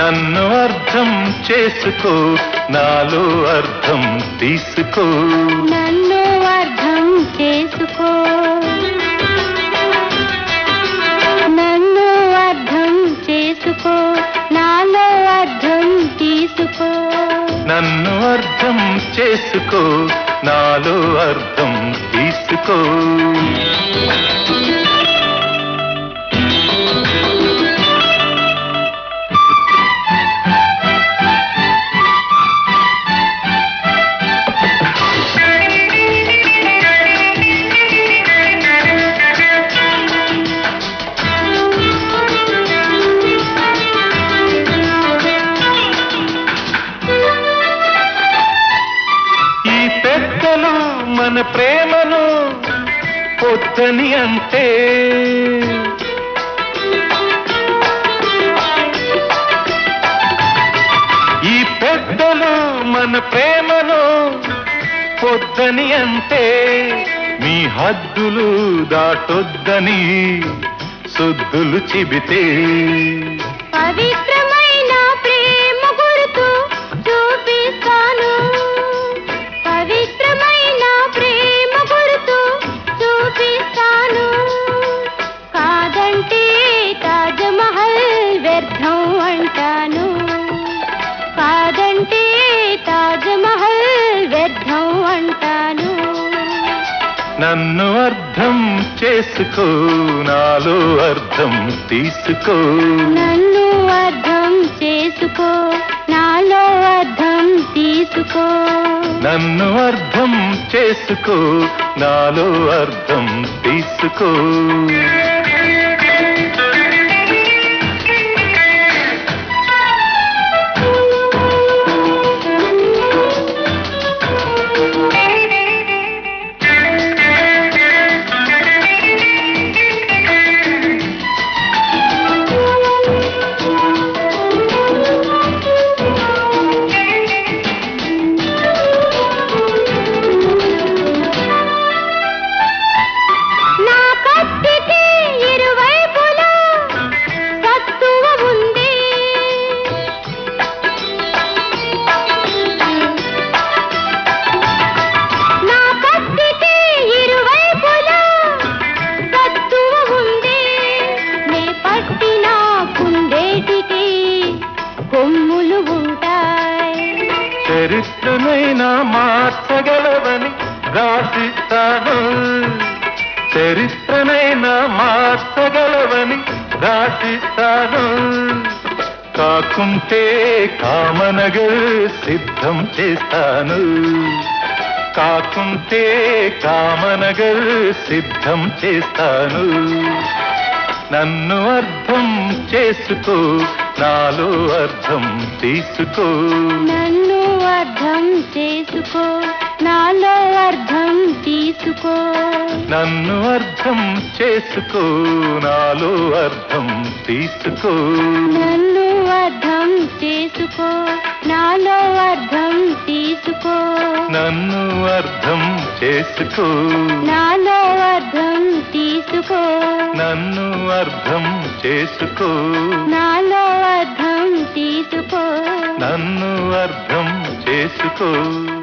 నన్ను అర్థం చేసుకో నాలో అర్థం తీసుకో నన్ను అర్థం చేసుకో నన్ను అర్థం చేసుకో నాలో అర్థం తీసుకో నన్ను అర్థం చేసుకో నాలో అర్థం తీసుకో ఈ పెద్దలు మన ప్రేమను పొద్దని అంటే ఈ పెద్దలు మన ప్రేమను పొద్దని అంటే మీ హద్దులు దాటొద్దని సుద్దులు చిబితే పవిత్రమైన ప్రేమ గుర్తు చూపిస్తాను పవిత్రమైన ప్రేమ గుర్తు చూపిస్తాను కాదంటే తాజ్మహల్ వ్యర్థం అంటాను కాదంటే తాజ్మహల్ వ్యర్థం అంటాను నన్ను అర్థం చేసుకో నాలో అర్థం తీసుకో నన్ను అర్థం చేసుకో నాలో అర్థం తీసుకో నన్ను అర్థం చేసుకో నాలో అర్థం తీసుకో నా కత్తికి ఇరువైపులా సత్తువ ఉంది నా కత్తికి ఇరువైపులా సత్తువ ఉంది నే పట్టిన కుందేటికి కొమ్ములు ఉంటాయి చరిత్రనైనా మార్చగలవని రాసిస్తాను చరిత్రనైనా మార్చగలవని రాసిస్తాను కాకుంటే కామనగర్ సిద్ధం చేస్తాను కాకుంటే కామనగర్ సిద్ధం చేస్తాను నన్ను అర్థం చేసుకో నాలో అర్థం తీసుకో నన్ను అర్థం చేసుకో నాలో అర్థం తీసుకో నన్ను అర్థం చేసుకో నాలో అర్థం తీసుకో నన్ను అర్థం చేసుకో నాలో అర్థం తీసుకో నన్ను అర్థం చేసుకో నాలో అర్థం తీసుకో నన్ను అర్థం చేసుకో నాలో అర్థం తీసుకో నన్ను అర్థం చేసుకో